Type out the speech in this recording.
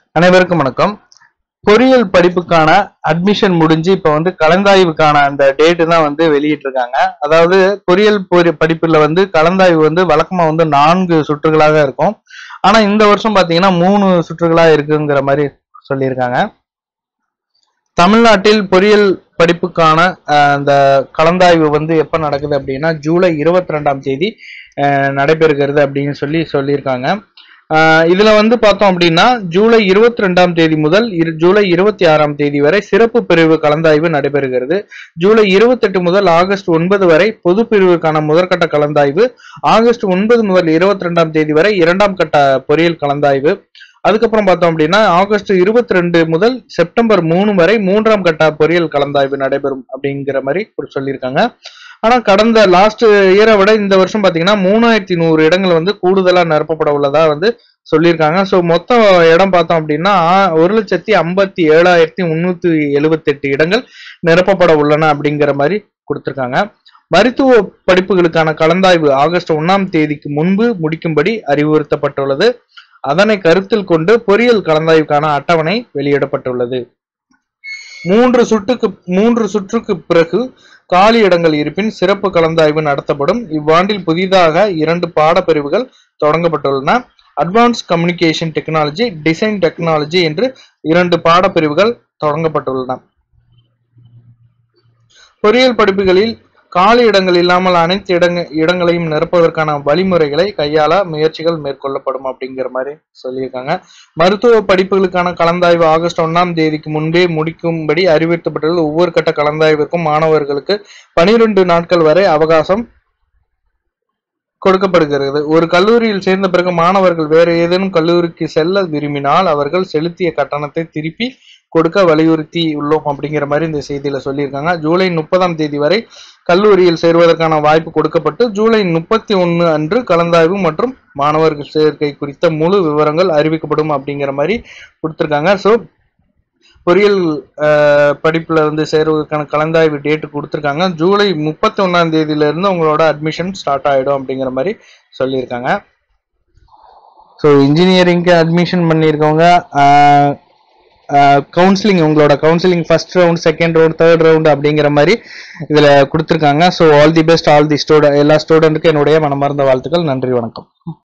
அனைவருக்கும் வணக்கம் பொறியியல் படிப்புக்கான அட்மிஷன் முடிஞ்சு இப்ப வந்து கலந்தாய்வுக்கான அந்த டேட்டு தான் வந்து வெளியிட்டிருக்காங்க அதாவது பொறியியல் பொறி படிப்புல வந்து கலந்தாய்வு வந்து வழக்கமா வந்து நான்கு சுற்றுகளாக இருக்கும் ஆனா இந்த வருஷம் பாத்தீங்கன்னா மூணு சுற்றுகளா இருக்குங்கிற மாதிரி சொல்லியிருக்காங்க தமிழ்நாட்டில் பொறியியல் படிப்புக்கான அஹ், அந்த கலந்தாய்வு வந்து எப்ப நடக்குது அப்படின்னா ஜூலை இருபத்தி ரெண்டாம் தேதி அஹ், நடைபெறுகிறது அப்படின்னு சொல்லி சொல்லியிருக்காங்க ஆஹ் இதுல வந்து பார்த்தோம் அப்படின்னா ஜூலை இருபத்தி ரெண்டாம் தேதி முதல் இரு- ஜூலை இருபத்தி ஆறாம் தேதி வரை சிறப்பு பிரிவு கலந்தாய்வு நடைபெறுகிறது ஜூலை இருபத்தெட்டு முதல் ஆகஸ்ட் ஒன்பது வரை பொது பிரிவுக்கான முதற்கட்ட கலந்தாய்வு ஆகஸ்ட் ஒன்பது முதல் இருபத்தி ரெண்டாம் தேதி வரை இரண்டாம் கட்ட பொறியியல் கலந்தாய்வு அதுக்கப்புறம் பார்த்தோம் அப்படின்னா ஆகஸ்ட் இருபத்தி ரெண்டு முதல் செப்டம்பர் மூணு வரை மூன்றாம் கட்ட பொறியியல் கலந்தாய்வு நடைபெறும் அப்படிங்கிற மாதிரி ஒரு சொல்லியிருக்காங்க ஆனா கடந்த லாஸ்ட் இயரை விட இந்த வருஷம் பாத்தீங்கன்னா மூணாயிரத்தி நூறு இடங்கள் வந்து கூடுதலா நிரப்பப்பட உள்ளதா வந்து சொல்லியிருக்காங்க ஸோ மொத்த இடம் பார்த்தோம் அப்படின்னா ஆ- ஒரு லட்சத்தி ஐம்பத்தி ஏழாயிரத்தி முன்னூத்தி எழுபத்தெட்டு இடங்கள் நிரப்பப்பட உள்ளன அப்படிங்கிற மாதிரி கொடுத்திருக்காங்க மருத்துவ படிப்புகளுக்கான கலந்தாய்வு ஆகஸ்ட் ஒன்னாம் தேதிக்கு முன்பு முடிக்கும்படி அறிவுறுத்தப்பட்டுள்ளது அதனை கருத்தில் கொண்டு பொறியியல் கலந்தாய்வுக்கான அட்டவணை வெளியிடப்பட்டுள்ளது மூன்று சுற்றுக்கு மூன்று சுற்றுக்கு பிறகு காலி இடங்கள் இருப்பின் சிறப்பு கலந்தாய்வு நடத்தப்படும் இவ்வாண்டில் புதிதாக இரண்டு பாடப்பிரிவுகள் தொடங்கப்பட்டுள்ளன advance communication technology design technology என்று இரண்டு பாடப்பிரிவுகள் தொடங்கப்பட்டுள்ளன பொறியியல் படிப்புகளில் காலி இடங்கள் இல்லாமல் அனைத்து இடங்க இடங்களையும் நிரப்புவதற்கான வழிமுறைகளை கையாள முயற்சிகள் மேற்கொள்ளப்படும் அப்படிங்கிற மாதிரி சொல்லியிருக்காங்க மருத்துவ படிப்புகளுக்கான கலந்தாய்வு ஆகஸ்ட் ஒன்னாம் தேதிக்கு முன்பே முடிக்கும்படி அறிவுறுத்தப்பட்டுள்ள ஒவ்வொரு கட்ட கலந்தாய்விற்கும் மாணவர்களுக்கு பனிரெண்டு நாட்கள் வரை அவகாசம் கொடுக்கப்படுகிறது ஒரு கல்லூரியில் சேர்ந்த பிறகு மாணவர்கள் வேறு ஏதேனும் கல்லூரிக்கு செல்ல விரும்பினால் அவர்கள் செலுத்திய கட்டணத்தை திருப்பி கொடுக்க வலியுறுத்தி உள்ளோம் அப்படிங்கிற மாதிரி இந்த செய்தியில சொல்லியிருக்காங்க ஜூலை முப்பதாம் தேதி வரை கல்லூரியில் சேர்வதற்கான வாய்ப்பு கொடுக்கப்பட்டு ஜூலை முப்பத்தி ஒன்னு அன்று கலந்தாய்வு மற்றும் மாணவர்கள் சேர்க்கை குறித்த முழு விவரங்கள் அறிவிக்கப்படும் அப்படிங்கிற மாதிரி கொடுத்திருக்காங்க ஸோ பொறியியல் அஹ், படிப்புல வந்து சேர்வதற்கான கலந்தாய்வு டேட் கொடுத்துருக்காங்க ஜூலை முப்பத்தி ஒன்னாம் தேதியில இருந்து உங்களோட அட்மிஷன் ஸ்டார்ட் ஆயிடும் அப்படிங்கிற மாதிரி சொல்லியிருக்காங்க ஸோ இன்ஜினியரிங்க்கு அட்மிஷன் பண்ணியிருக்கவங்க கவுன்சிலிங் உங்களோட counselling first round second round third round அப்படிங்கிற மாதிரி இதுல கொடுத்துருக்காங்க so all the best all the student எல்லா ஸ்டூடெண்ட்டுக்கும் என்னுடைய மனமார்ந்த வாழ்த்துக்கள் நன்றி வணக்கம்